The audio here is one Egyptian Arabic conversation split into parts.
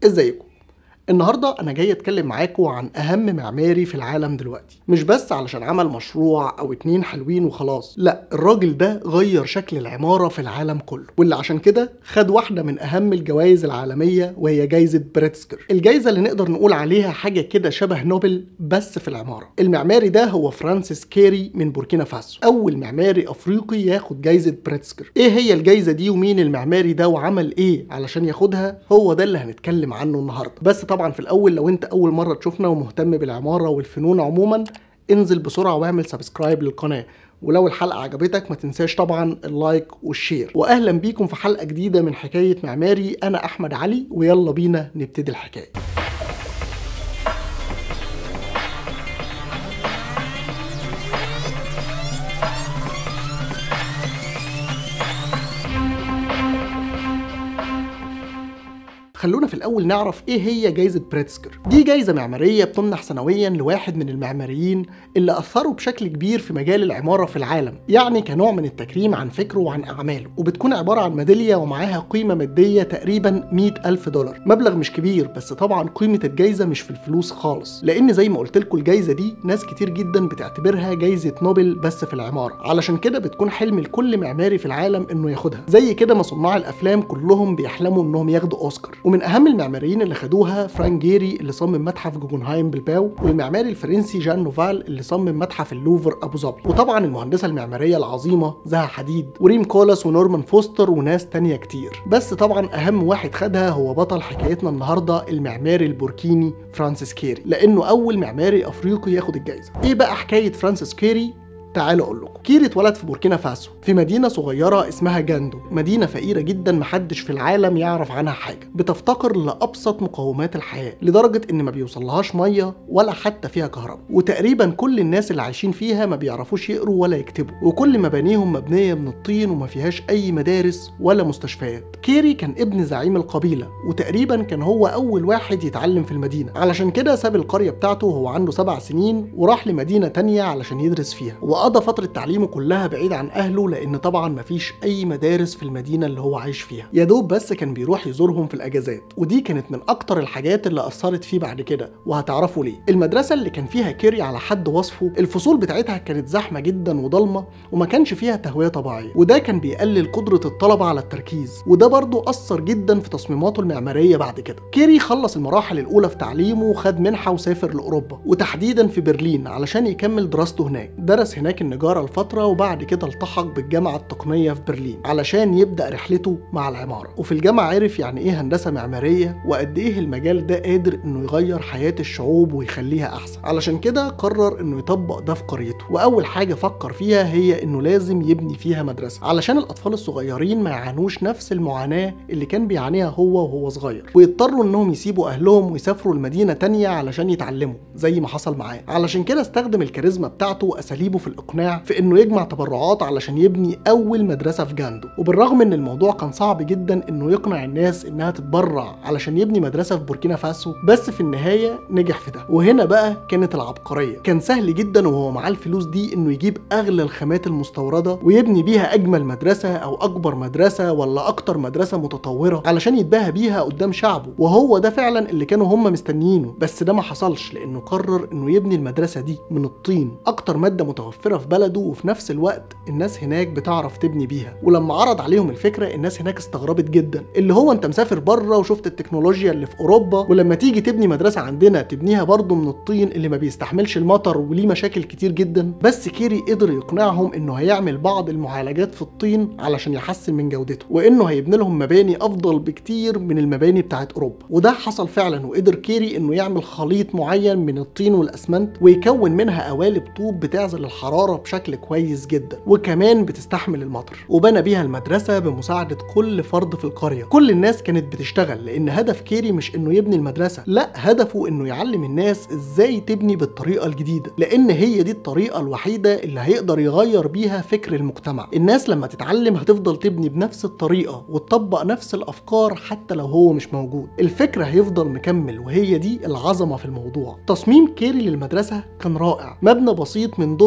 ازيكم النهارده انا جاي اتكلم معاكم عن اهم معماري في العالم دلوقتي مش بس علشان عمل مشروع او اتنين حلوين وخلاص لا الراجل ده غير شكل العماره في العالم كله واللي عشان كده خد واحده من اهم الجوائز العالميه وهي جايزه بريتسكر الجايزه اللي نقدر نقول عليها حاجه كده شبه نوبل بس في العماره المعماري ده هو فرانسيس كيري من بوركينا فاسو اول معماري افريقي ياخد جايزه بريتسكر ايه هي الجايزه دي ومين المعماري ده وعمل ايه علشان ياخدها هو ده اللي هنتكلم عنه النهارده بس طبعا في الاول لو انت اول مره تشوفنا ومهتم بالعماره والفنون عموما انزل بسرعه واعمل سبسكرايب للقناه ولو الحلقه عجبتك ما تنساش طبعا اللايك والشير واهلا بيكم في حلقه جديده من حكايه معماري انا احمد علي ويلا بينا نبتدي الحكايه خلونا في الاول نعرف ايه هي جايزه بريتسكر دي جايزه معماريه بتمنح سنويا لواحد من المعماريين اللي اثروا بشكل كبير في مجال العماره في العالم يعني كنوع من التكريم عن فكره وعن اعماله وبتكون عباره عن ميداليه ومعاها قيمه ماديه تقريبا 100 الف دولار مبلغ مش كبير بس طبعا قيمه الجايزه مش في الفلوس خالص لان زي ما قلت لكم الجايزه دي ناس كتير جدا بتعتبرها جايزه نوبل بس في العماره علشان كده بتكون حلم لكل معماري في العالم انه ياخدها زي كده ما صناع الافلام كلهم بيحلموا انهم ياخدوا اوسكار ومن اهم المعماريين اللي خدوها فرانك جيري اللي صمم متحف جوجنهايم بالباو والمعماري الفرنسي جان نوفال اللي صمم متحف اللوفر ابو ظبي وطبعا المهندسه المعماريه العظيمه زها حديد وريم كولاس ونورمان فوستر وناس تانية كتير بس طبعا اهم واحد خدها هو بطل حكايتنا النهارده المعماري البوركيني فرانسيس كيري لانه اول معماري افريقي ياخد الجائزه ايه بقى حكايه فرانسيس كيري تعالوا اقول لكم كيري اتولد في بوركينا فاسو في مدينه صغيره اسمها جاندو مدينه فقيره جدا محدش في العالم يعرف عنها حاجه بتفتقر لابسط مقومات الحياه لدرجه ان ما بيوصلهاش ميه ولا حتى فيها كهرباء وتقريبا كل الناس اللي عايشين فيها ما بيعرفوش يقروا ولا يكتبوا وكل مبانيهم مبنيه من الطين وما فيهاش اي مدارس ولا مستشفيات كيري كان ابن زعيم القبيله وتقريبا كان هو اول واحد يتعلم في المدينه علشان كده ساب القريه بتاعته وهو عنده سبع سنين وراح لمدينه تانية علشان يدرس فيها وقضى فتره تعليمه كلها بعيد عن اهله لان طبعا مفيش اي مدارس في المدينه اللي هو عايش فيها يا دوب بس كان بيروح يزورهم في الاجازات ودي كانت من اكتر الحاجات اللي اثرت فيه بعد كده وهتعرفوا ليه المدرسه اللي كان فيها كيري على حد وصفه الفصول بتاعتها كانت زحمه جدا وضلمه وما كانش فيها تهويه طبيعيه وده كان بيقلل قدره الطلبه على التركيز وده برضه اثر جدا في تصميماته المعماريه بعد كده كيري خلص المراحل الاولى في تعليمه وخد منحه وسافر لاوروبا وتحديدا في برلين علشان يكمل دراسته هناك درس هناك النجاره لفتره وبعد كده التحق بالجامعه التقنيه في برلين علشان يبدا رحلته مع العماره وفي الجامعه عرف يعني ايه هندسه معماريه وقد ايه المجال ده قادر انه يغير حياه الشعوب ويخليها احسن علشان كده قرر انه يطبق ده في قريته واول حاجه فكر فيها هي انه لازم يبني فيها مدرسه علشان الاطفال الصغيرين ما يعانوش نفس المعاناه اللي كان بيعانيها هو وهو صغير ويضطروا انهم يسيبوا اهلهم ويسافروا لمدينه تانية علشان يتعلموا زي ما حصل معاه علشان كده استخدم الكاريزما بتاعته واساليبه في الاقناع في انه يجمع تبرعات علشان يبني اول مدرسه في جاندو وبالرغم ان الموضوع كان صعب جدا انه يقنع الناس انها تتبرع علشان يبني مدرسه في بوركينا فاسو بس في النهايه نجح في ده وهنا بقى كانت العبقريه كان سهل جدا وهو معاه الفلوس دي انه يجيب اغلى الخامات المستورده ويبني بيها اجمل مدرسه او اكبر مدرسه ولا اكتر مدرسه متطوره علشان يتباهى بيها قدام شعبه وهو ده فعلا اللي كانوا هم مستنيينه بس ده ما حصلش لانه قرر انه يبني المدرسه دي من الطين اكتر ماده متوفره في بلده وفي نفس الوقت الناس هناك بتعرف تبني بيها ولما عرض عليهم الفكره الناس هناك استغربت جدا اللي هو انت مسافر بره وشفت التكنولوجيا اللي في اوروبا ولما تيجي تبني مدرسه عندنا تبنيها برضه من الطين اللي ما بيستحملش المطر وليه مشاكل كتير جدا بس كيري قدر يقنعهم انه هيعمل بعض المعالجات في الطين علشان يحسن من جودته وانه هيبني لهم مباني افضل بكتير من المباني بتاعت اوروبا وده حصل فعلا وقدر كيري انه يعمل خليط معين من الطين والاسمنت ويكون منها قوالب طوب بتعزل الحراره بشكل كويس جدا وكمان بتستحمل المطر وبنى بيها المدرسه بمساعده كل فرد في القريه كل الناس كانت بتشتغل لان هدف كيري مش انه يبني المدرسه لا هدفه انه يعلم الناس ازاي تبني بالطريقه الجديده لان هي دي الطريقه الوحيده اللي هيقدر يغير بيها فكر المجتمع الناس لما تتعلم هتفضل تبني بنفس الطريقه وتطبق نفس الافكار حتى لو هو مش موجود الفكره هيفضل مكمل وهي دي العظمه في الموضوع تصميم كيري للمدرسه كان رائع مبنى بسيط من دور واحد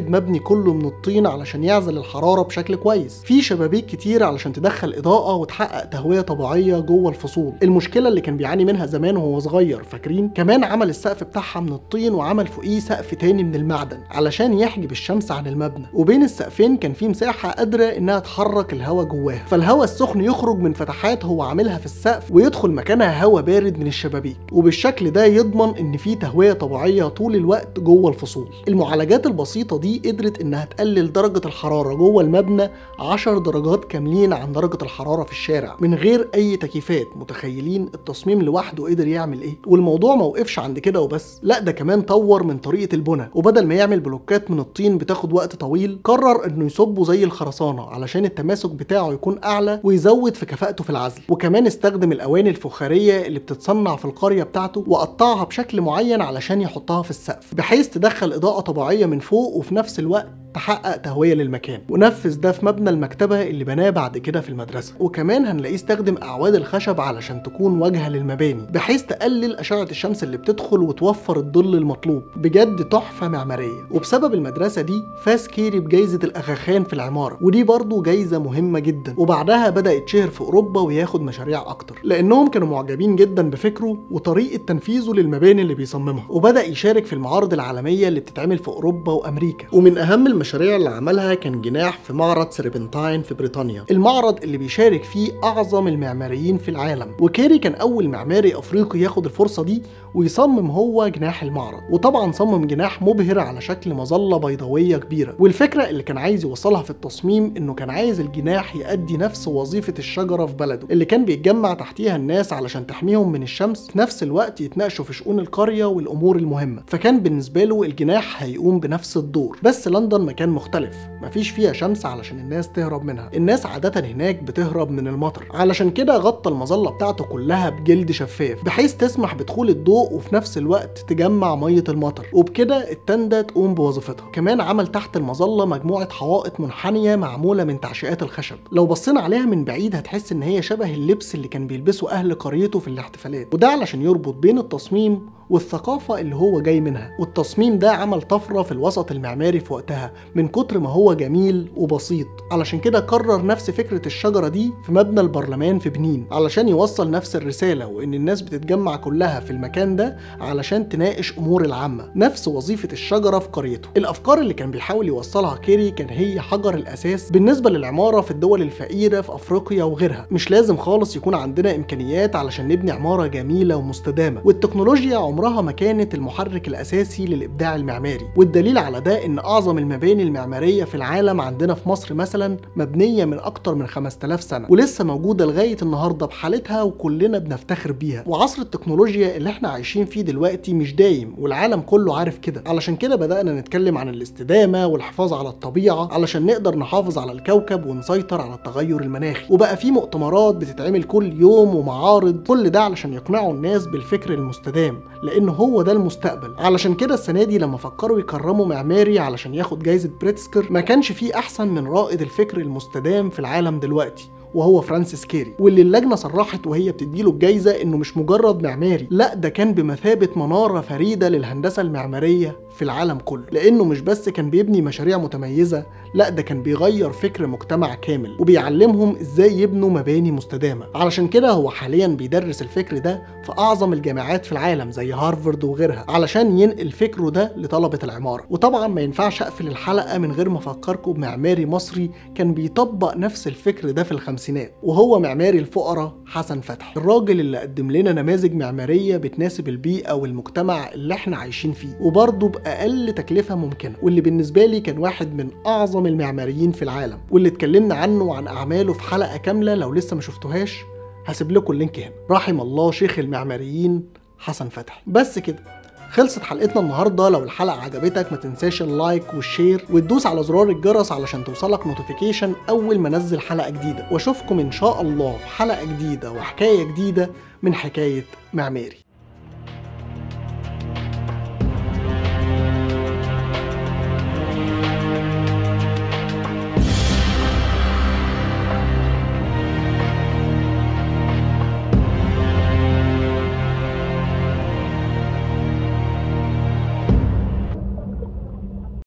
بارد مبني كله من الطين علشان يعزل الحراره بشكل كويس في شبابيك كتير علشان تدخل اضاءه وتحقق تهويه طبيعيه جوه الفصول المشكله اللي كان بيعاني منها زمان وهو صغير فاكرين كمان عمل السقف بتاعها من الطين وعمل فوقيه سقف تاني من المعدن علشان يحجب الشمس عن المبنى وبين السقفين كان في مساحه قادره انها تحرك الهواء جواها فالهواء السخن يخرج من فتحات هو عاملها في السقف ويدخل مكانها هواء بارد من الشبابيك وبالشكل ده يضمن ان في تهويه طبيعيه طول الوقت جوه الفصول المعالجات البسيطه دي قدرت انها تقلل درجه الحراره جوه المبنى 10 درجات كاملين عن درجه الحراره في الشارع من غير اي تكييفات متخيلين التصميم لوحده قدر يعمل ايه والموضوع ما وقفش عند كده وبس لا ده كمان طور من طريقه البنى وبدل ما يعمل بلوكات من الطين بتاخد وقت طويل قرر انه يصبه زي الخرسانه علشان التماسك بتاعه يكون اعلى ويزود في كفاءته في العزل وكمان استخدم الاواني الفخاريه اللي بتتصنع في القريه بتاعته وقطعها بشكل معين علشان يحطها في السقف بحيث تدخل اضاءه طبيعيه من فوق وفي نفس الوقت تحقق تهوية للمكان ونفذ ده في مبنى المكتبة اللي بناه بعد كده في المدرسة وكمان هنلاقيه استخدم أعواد الخشب علشان تكون واجهة للمباني بحيث تقلل أشعة الشمس اللي بتدخل وتوفر الظل المطلوب بجد تحفة معمارية وبسبب المدرسة دي فاز كيري بجائزة الأغاخان في العمارة ودي برضه جايزة مهمة جدا وبعدها بدأ يتشهر في أوروبا وياخد مشاريع أكتر لأنهم كانوا معجبين جدا بفكره وطريقة تنفيذه للمباني اللي بيصممها وبدأ يشارك في المعارض العالمية اللي بتتعمل في أوروبا وأمريكا ومن أهم المشاريع اللي عملها كان جناح في معرض سيربنتاين في بريطانيا المعرض اللي بيشارك فيه أعظم المعماريين في العالم وكيري كان أول معماري أفريقي ياخد الفرصة دي ويصمم هو جناح المعرض وطبعا صمم جناح مبهر على شكل مظلة بيضاوية كبيرة والفكرة اللي كان عايز يوصلها في التصميم انه كان عايز الجناح يأدي نفس وظيفة الشجرة في بلده اللي كان بيتجمع تحتيها الناس علشان تحميهم من الشمس في نفس الوقت يتناقشوا في شؤون القرية والأمور المهمة فكان بالنسبة له الجناح هيقوم بنفس الدور بس لندن مكان مختلف مفيش فيها شمس علشان الناس تهرب منها الناس عادة هناك بتهرب من المطر علشان كده غطى المظلة بتاعته كلها بجلد شفاف بحيث تسمح بدخول الضوء وفي نفس الوقت تجمع مية المطر وبكده التندة تقوم بوظيفتها كمان عمل تحت المظلة مجموعة حوائط منحنية معمولة من تعشيقات الخشب لو بصينا عليها من بعيد هتحس ان هي شبه اللبس اللي كان بيلبسه اهل قريته في الاحتفالات وده علشان يربط بين التصميم والثقافة اللي هو جاي منها والتصميم ده عمل طفرة في الوسط المعماري في وقتها من كتر ما هو جميل وبسيط علشان كده كرر نفس فكرة الشجرة دي في مبنى البرلمان في بنين علشان يوصل نفس الرسالة وإن الناس بتتجمع كلها في المكان ده علشان تناقش أمور العامة نفس وظيفة الشجرة في قريته الأفكار اللي كان بيحاول يوصلها كيري كان هي حجر الأساس بالنسبة للعمارة في الدول الفقيرة في أفريقيا وغيرها مش لازم خالص يكون عندنا إمكانيات علشان نبني عمارة جميلة ومستدامة والتكنولوجيا عمرها ما كانت المحرك الأساسي للإبداع المعماري والدليل على ده إن أعظم المباني المعمارية في العالم عندنا في مصر مثلا مبنية من أكتر من 5000 سنة ولسه موجودة لغاية النهاردة بحالتها وكلنا بنفتخر بيها وعصر التكنولوجيا اللي احنا عايشين فيه دلوقتي مش دايم والعالم كله عارف كده علشان كده بدأنا نتكلم عن الاستدامة والحفاظ على الطبيعة علشان نقدر نحافظ على الكوكب ونسيطر على التغير المناخي وبقى في مؤتمرات بتتعمل كل يوم ومعارض كل ده علشان يقنعوا الناس بالفكر المستدام لان هو ده المستقبل علشان كده السنه دي لما فكروا يكرموا معماري علشان ياخد جايزه بريتسكر ما كانش فيه احسن من رائد الفكر المستدام في العالم دلوقتي وهو فرانسيس كيري واللي اللجنه صرحت وهي بتديله الجايزه انه مش مجرد معماري لا ده كان بمثابه مناره فريده للهندسه المعماريه في العالم كله لانه مش بس كان بيبني مشاريع متميزه لا ده كان بيغير فكر مجتمع كامل وبيعلمهم ازاي يبنوا مباني مستدامه علشان كده هو حاليا بيدرس الفكر ده في اعظم الجامعات في العالم زي هارفارد وغيرها علشان ينقل فكره ده لطلبه العماره وطبعا ما ينفعش اقفل الحلقه من غير ما افكركم بمعماري مصري كان بيطبق نفس الفكر ده في الخمسينات وهو معماري الفقراء حسن فتحي الراجل اللي قدم لنا نماذج معماريه بتناسب البيئه والمجتمع اللي احنا عايشين فيه وبرضه باقل تكلفه ممكنه واللي بالنسبه لي كان واحد من اعظم المعماريين في العالم واللي اتكلمنا عنه وعن اعماله في حلقه كامله لو لسه ما شفتوهاش هسيب لكم اللينك هنا رحم الله شيخ المعماريين حسن فتحي بس كده خلصت حلقتنا النهارده لو الحلقه عجبتك ما تنساش اللايك والشير وتدوس على زرار الجرس علشان توصلك نوتيفيكيشن اول ما انزل حلقه جديده واشوفكم ان شاء الله في حلقه جديده وحكايه جديده من حكايه معماري